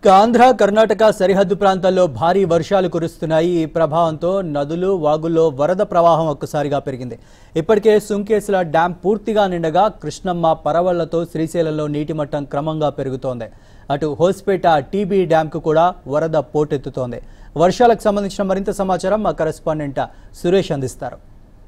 ఇక ఆంధ్ర కర్ణాటక సరిహద్దు ప్రాంతాల్లో భారీ వర్షాలు కురుస్తున్నాయి ఈ ప్రభావంతో నదులు వాగుల్లో వరద ప్రవాహం ఒక్కసారిగా పెరిగింది ఇప్పటికే సుంకేసుల డ్యాం పూర్తిగా నిండగా కృష్ణమ్మ పరవళ్లతో శ్రీశైలంలో నీటి మట్టం క్రమంగా పెరుగుతోంది అటు హోస్పేట టీబీ డ్యాంకు కూడా వరద పోటెత్తుతోంది వర్షాలకు సంబంధించిన మరింత సమాచారం మా కరెస్పాండెంట్ సురేష్ అందిస్తారు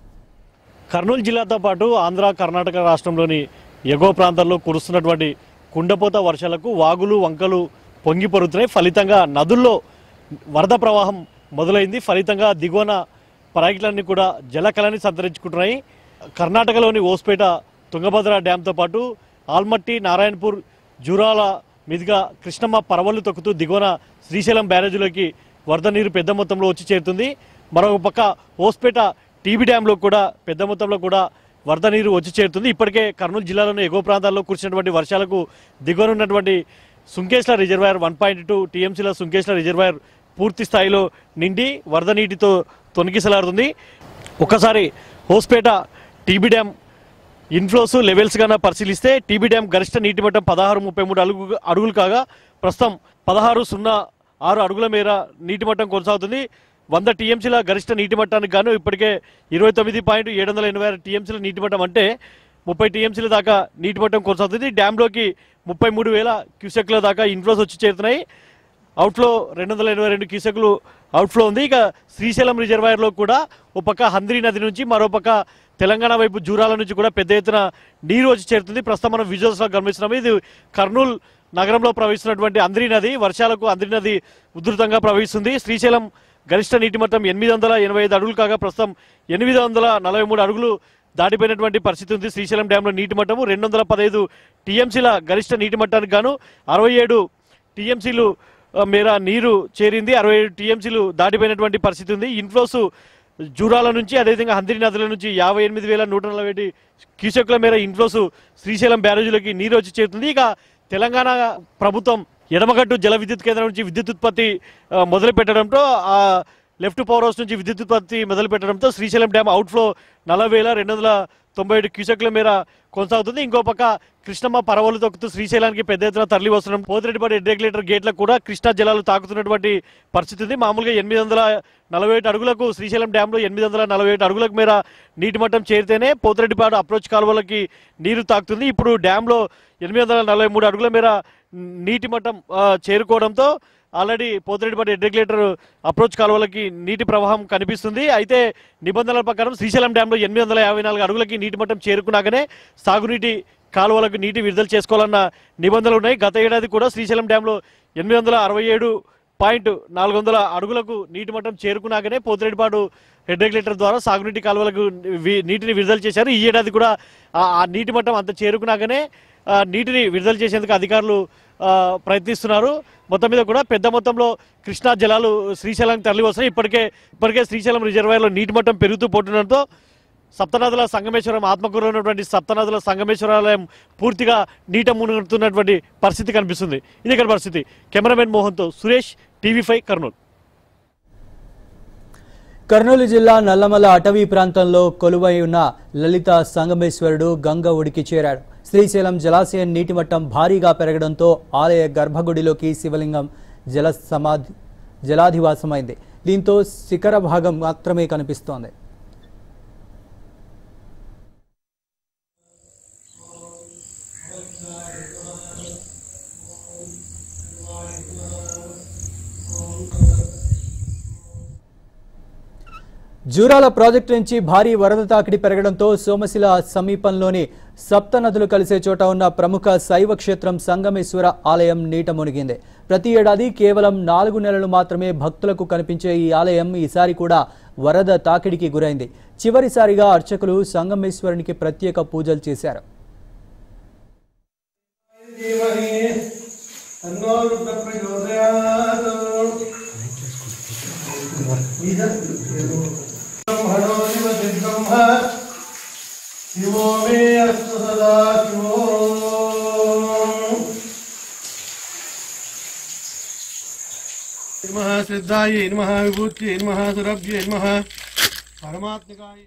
కర్నూలు జిల్లాతో పాటు ఆంధ్ర కర్ణాటక రాష్ట్రంలోని ఎగువ ప్రాంతాల్లో కురుస్తున్నటువంటి కుండపోత వర్షాలకు వాగులు వంకలు పొంగి పొరుగుతున్నాయి ఫలితంగా నదుల్లో వరద ప్రవాహం మొదలైంది ఫలితంగా దిగువన ప్రాజెక్టులన్నీ కూడా జలకళని సంతరించుకుంటున్నాయి కర్ణాటకలోని ఓస్పేట తుంగభద్ర డ్యాంతో పాటు ఆల్మట్టి నారాయణపూర్ జూరాల మీదుగా కృష్ణమ్మ పరవళ్లు తొక్కుతూ దిగువన శ్రీశైలం బ్యారేజీలోకి వరద నీరు పెద్ద మొత్తంలో వచ్చి చేరుతుంది మరొక పక్క ఓస్పేట టీబీ డ్యాంలో కూడా పెద్ద మొత్తంలో కూడా వరద నీరు వచ్చి చేరుతుంది ఇప్పటికే కర్నూలు జిల్లాలోని ఎగువ ప్రాంతాల్లో కురిసినటువంటి వర్షాలకు దిగువన ఉన్నటువంటి Sunkesula reservoir one point two టీఎంసీల సుంకేశ్ల రిజర్వాయర్ పూర్తి స్థాయిలో నిండి వరద నీటితో తొనికిసలాడుతుంది ఒక్కసారి Hospet TB dam inflows levels గాన పరిశీలిస్తే టీబీ డ్యామ్ గరిష్ట నీటి మట్టం పదహారు ముప్పై మూడు అడుగు అడుగులు కాగా ప్రస్తుతం పదహారు సున్నా ఆరు అడుగుల మేర నీటి మట్టం కొనసాగుతుంది వంద టీఎంసీల గరిష్ట నీటి మట్టానికి గాను ఇప్పటికే ఇరవై తొమ్మిది పాయింట్ ఏడు వందల ఎనభై ఆరు టీఎంసీల నీటి మట్టం అంటే ముప్పై టీఎంసీల దాకా నీటి మట్టం కొనసాగుతుంది డ్యాంలోకి ముప్పై మూడు వేల క్యూసెక్ల దాకా ఇన్ఫ్లోస్ వచ్చి చేరుతున్నాయి అవుట్ఫ్లో రెండు వందల ఎనభై రెండు క్యూసెక్లు అవుట్ఫ్లో ఉంది ఇక శ్రీశైలం రిజర్వాయర్లో కూడా ఒక పక్క హంద్రీ నది నుంచి మరో పక్క తెలంగాణ వైపు జూరాల నుంచి కూడా పెద్ద ఎత్తున నీరు వచ్చి చేరుతుంది ప్రస్తుతం మనం విజువల్స్లో గమనిస్తున్నాము ఇది కర్నూలు నగరంలో ప్రవహిస్తున్నటువంటి అంద్రీ నది వర్షాలకు అంద్రీ నది ఉధృతంగా ప్రవహిస్తుంది శ్రీశైలం గరిష్ట నీటి మట్టం ఎనిమిది వందల ఎనభై ఐదు అడుగులు కాగా ప్రస్తుతం ఎనిమిది వందల నలభై మూడు అడుగులు దాటిపోయినటువంటి పరిస్థితి ఉంది శ్రీశైలం డ్యాంలో నీటి మట్టము రెండు వందల పదహైదు టీఎంసీల గరిష్ట నీటి మట్టానికి గాను అరవై ఏడు టీఎంసీలు ఆ, మేర నీరు చేరింది అరవై ఏడు టీఎంసీలు దాటిపోయినటువంటి పరిస్థితి ఉంది ఇన్ఫ్లోస్ జూరాల నుంచి అదేవిధంగా హంద్రి నదుల నుంచి యాభై ఎనిమిది వేల నూట నలభై ఒకటి క్యూసెక్ల మేర ఇన్ఫ్లోస్ శ్రీశైలం బ్యారేజీలోకి నీరు వచ్చి చేరుతుంది ఇక తెలంగాణ ప్రభుత్వం ఎడమగట్టు జల విద్యుత్ కేంద్రం నుంచి విద్యుత్ ఉత్పత్తి ఆ, మొదలు పెట్టడంతో ఆ లెఫ్ట్ పవర్ హౌస్ నుంచి విద్యుత్ ఉత్పత్తి మొదలు పెట్టడంతో శ్రీశైలం డ్యామ్ అవుట్ఫ్లో నలభై వేల రెండు వందల తొంభై ఏడు క్యూసెక్ల మేర కొనసాగుతుంది ఇంకో పక్క కృష్ణమ్మ పరవలు తొక్కుతూ శ్రీశైలానికి పెద్ద ఎత్తున తరలి వస్తున్నాం పోతిరెడ్డిపాటి రెగ్యులేటర్ గేట్లకు కూడా కృష్ణా జలాలు తాకుతున్నటువంటి పరిస్థితి ఉంది మామూలుగా ఎనిమిది వందల నలభై ఏడు అడుగులకు శ్రీశైలం డ్యాంలో ఎనిమిది వందల నలభై ఏడు అడుగులకు మేర నీటి మట్టం చేరితేనే పోతిరెడ్డిపాడు అప్రోచ్ కాలువలకి నీరు తాకుతుంది ఇప్పుడు డ్యాంలో ఎనిమిది వందల నలభై మూడు అడుగుల మేర నీటి మట్టం ఆ, చేరుకోవడంతో ఆల్రెడీ పోతిరెడ్డిపాటి రెగ్యులేటర్ అప్రోచ్ కాలువలకి నీటి ప్రవాహం కనిపిస్తుంది అయితే నిబంధనల ప్రకారం శ్రీశైలం డ్యాంలో ఎనిమిది వందల యాభై నాలుగు అడుగులకి నీటి మట్టం చేరుకున్నాకనే సాగునీటి కాలువలకు నీటి విడుదల చేసుకోవాలన్న నిబంధనలు ఉన్నాయి గత ఏడాది కూడా శ్రీశైలం డ్యాంలో ఎనిమిది వందల అరవై ఏడు పాయింట్ నాలుగు వందల అడుగులకు నీటి మట్టం చేరుకున్నాకనే పోతిరెడ్డిపాడు హెడ్ రెగ్యులేటర్ ద్వారా సాగునీటి కాలువలకు వి- నీటిని విడుదల చేశారు ఈ ఏడాది కూడా ఆ- ఆ నీటి మట్టం అంత చేరుకున్నాకనే ఆ, నీటిని విడుదల చేసేందుకు అధికారులు ఆ, ప్రయత్నిస్తున్నారు మొత్తం మీద కూడా పెద్ద మొత్తంలో కృష్ణా జలాలు శ్రీశైలానికి తరలి వస్తున్నాయి ఇప్పటికే ఇప్పటికే శ్రీశైలం రిజర్వాయర్లో నీటి మట్టం పెరుగుతూ పోతుండడంతో సప్తనదుల సంగమేశ్వరం ఆత్మకూరులో ఉన్నటువంటి సప్తనదుల సంగమేశ్వరాలయం పూర్తిగా నీట మునుగుతున్నటువంటి పరిస్థితి కనిపిస్తుంది ఇది ఇక్కడ పరిస్థితి కెమెరామెన్ మోహన్తో సురేష్ టీవీ ఫైవ్ కర్నూలు కర్నూలు జిల్లా నల్లమల అటవీ ప్రాంతంలో కొలువై ఉన్న లలిత సంగమేశ్వరుడు గంగ ఒడికి చేరాడు శ్రీశైలం జలాశయం నీటి మట్టం భారీగా పెరగడంతో ఆలయ గర్భగుడిలోకి శివలింగం జల సమాధి జలాధివాసమైంది దీంతో శిఖర భాగం మాత్రమే కనిపిస్తోంది జూరాల ప్రాజెక్టు నుంచి భారీ వరద తాకిడి పెరగడంతో సోమశిల సమీపంలోని సప్త నదులు కలిసే చోట ఉన్న ప్రముఖ శైవ క్షేత్రం సంగమేశ్వర ఆలయం నీట మునిగింది ప్రతి ఏడాది కేవలం నాలుగు నెలలు మాత్రమే భక్తులకు కనిపించే ఈ ఆలయం ఈసారి కూడా వరద తాకిడికి గురైంది చివరిసారిగా అర్చకులు సంగమేశ్వరునికి ప్రత్యేక పూజలు చేశారు धीमहि तन्नो रुद्र प्रचोदयात् ब्रह्मणो निवसि ब्रह्म शिवो मे अस्तु सदा शिवो नमः सिद्धायै नमः विभूत्यै नमः सुरभ्यै नमः परमात्मिकाय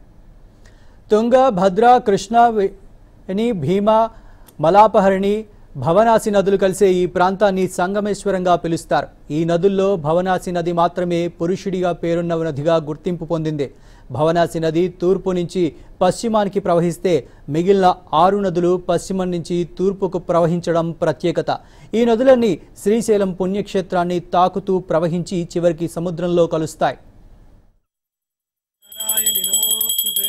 తుంగ భద్ర కృష్ణ ని భీమ మలాపహరిణి భవనాసి నదులు కలిసే ఈ ప్రాంతాన్ని సంగమేశ్వరంగా పిలుస్తారు ఈ నదుల్లో భవనాసి నది మాత్రమే పురుషుడిగా పేరున్న నదిగా గుర్తింపు పొందింది భవనాసి నది తూర్పు నుంచి పశ్చిమానికి ప్రవహిస్తే మిగిలిన ఆరు నదులు పశ్చిమం నుంచి తూర్పుకు ప్రవహించడం ప్రత్యేకత ఈ నదులన్నీ శ్రీశైలం పుణ్యక్షేత్రాన్ని తాకుతూ ప్రవహించి చివరికి సముద్రంలో కలుస్తాయి నారాయణి నమోస్తుతే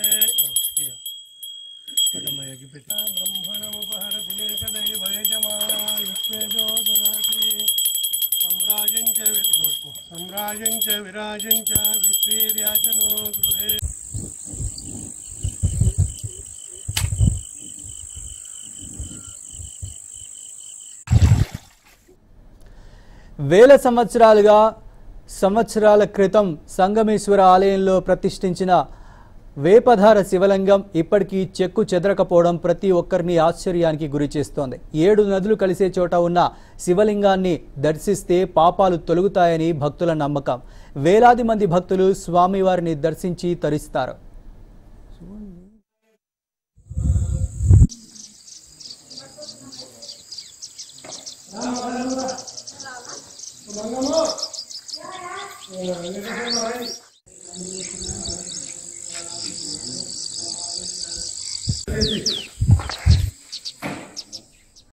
పటమయ్యకి పెట్ట బ్రహ్మణముపహరతే కదైవయజమాయుష్మేజోదరాసి సమ్రాజం చ వి- సమ్రాజం చ విరాజం చ విశ్వేర్యాచనో గృహే వేల సంవత్సరాలుగా సంవత్సరాల క్రితం సంగమేశ్వర ఆలయంలో ప్రతిష్ఠించిన వేపధార శివలింగం ఇప్పటికీ చెక్కు చెదరకపోవడం ప్రతి ఒక్కరిని ఆశ్చర్యానికి గురి చేస్తోంది ఏడు నదులు కలిసే చోట ఉన్న శివలింగాన్ని దర్శిస్తే పాపాలు తొలగుతాయని భక్తుల నమ్మకం వేలాది మంది భక్తులు స్వామివారిని దర్శించి తరిస్తారు